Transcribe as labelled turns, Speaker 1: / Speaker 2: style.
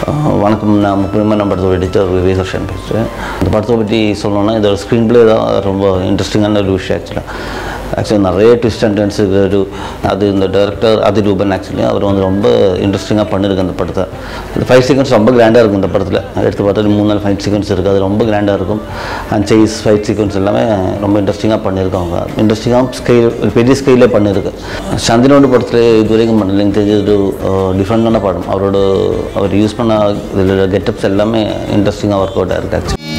Speaker 1: ஆஹ் வணக்கம் நான் முக்கியமான படத்தோட எடிட்டர் விவேகர்ஷன் பேசுகிறேன் இந்த படத்தை பற்றி சொல்லணும்னா இதோட ஸ்க்ரீன் பிளே தான் ரொம்ப இன்ட்ரெஸ்டிங்கான ஒரு விஷயம் ஆக்சுவலாக ஆக்சுவலி நிறைய ட்விஸ்ட் அண்ட் டென்ஸ் ஒரு அது இந்த டேரக்டர் அது ரூபன் ஆக்சுவலி அவர் வந்து ரொம்ப இன்ட்ரெஸ்டிங்காக பண்ணியிருக்கு அந்த படத்தை அந்த ஃபைவ் சீக்வன்ஸ் ரொம்ப கிராண்டாக இருக்கும் இந்த படத்தில் எடுத்து பார்த்தா மூணு நாள் ஃபைட் சீக்வன்ஸ் இருக்குது அது ரொம்ப கிராண்டாக இருக்கும் அண்ட் சேஸ் ஃபைட் சீக்வன்ஸ் எல்லாமே ரொம்ப இன்ட்ரெஸ்டிங்காக பண்ணியிருக்காங்க இன்ட்ரெஸ்டிங்காக ஸ்கெயில் பெரிய ஸ்கெயிலே பண்ணியிருக்கு சந்திரனோட படத்தில் இது வரைக்கும் பண்ணல எனக்கு தெரிஞ்சது ஒரு டிஃப்ரெண்டான படம் அவரோட அவர் யூஸ் பண்ண இதில் கெட்டப்ஸ் எல்லாமே இன்ட்ரெஸ்டிங்காக ஒர்க் அவுட் ஆயிருக்கு ஆக்சுவலி